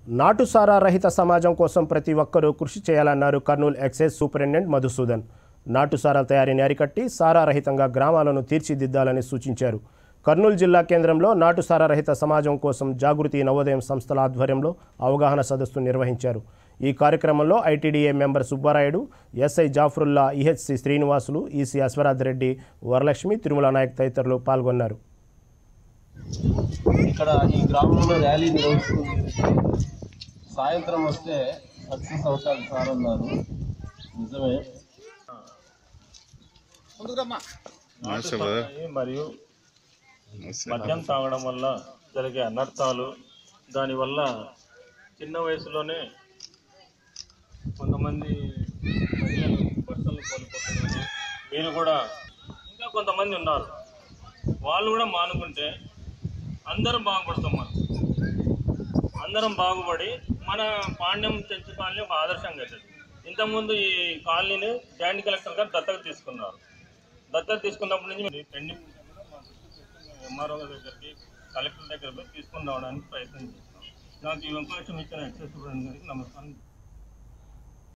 నాటుసారా రహిత సమాజం కోసం ప్రతి ఒక్కరూ కృషి చేయాలన్నారు కర్నూలు ఎక్సైజ్ సూపరింటెండెంట్ మధుసూదన్ నాటుసారా తయారీని అరికట్టి సారా రహితంగా గ్రామాలను తీర్చిదిద్దాలని సూచించారు కర్నూలు జిల్లా కేంద్రంలో నాటుసారా రహిత సమాజం కోసం జాగృతి నవోదయం సంస్థల ఆధ్వర్యంలో అవగాహన సదస్సు నిర్వహించారు ఈ కార్యక్రమంలో ITDA member Subbarayudu SI Jafarulla EHC Srinivasulu EC Ashwarath Reddy Varalakshmi Tirumala Naik తదితరులు పాల్గొన్నారు ఇక్కడ ఈ గ్రామంలో ర్యాలీ నిర్వహిస్తుంది సాయంత్రం వస్తే సక్సెస్ అవుతారు సార్ అన్నారు నిజమే నాటుసారాయి మరియు మద్యం తాగడం వల్ల జరిగే అనర్థాలు దానివల్ల చిన్న వయసులోనే కొంతమంది మహిళలు భర్తలు కోల్పోతున్నారు మీరు కూడా ఇంకా కొంతమంది ఉన్నారు వాళ్ళు కూడా మానుకుంటే అందరం బాగుపడతాం మనం అందరం బాగుపడి మన పాండ్యం చెంచు కాలనీ ఒక ఆదర్శంగా అవుతుంది ఇంతకుముందు ఈ కాలనీని జాయింట్ కలెక్టర్ గారు దత్తత తీసుకున్నారు దత్తత తీసుకున్నప్పటి నుంచి మీరు పెండింగ్ ఎంఆర్ఓ దగ్గరికి కలెక్టర్ దగ్గర పోయి తీసుకుని రావడానికి ప్రయత్నం చేస్తాం నాకు ఈ అవకాశం ఇచ్చిన ఎక్సెస్ గారికి నమస్కారం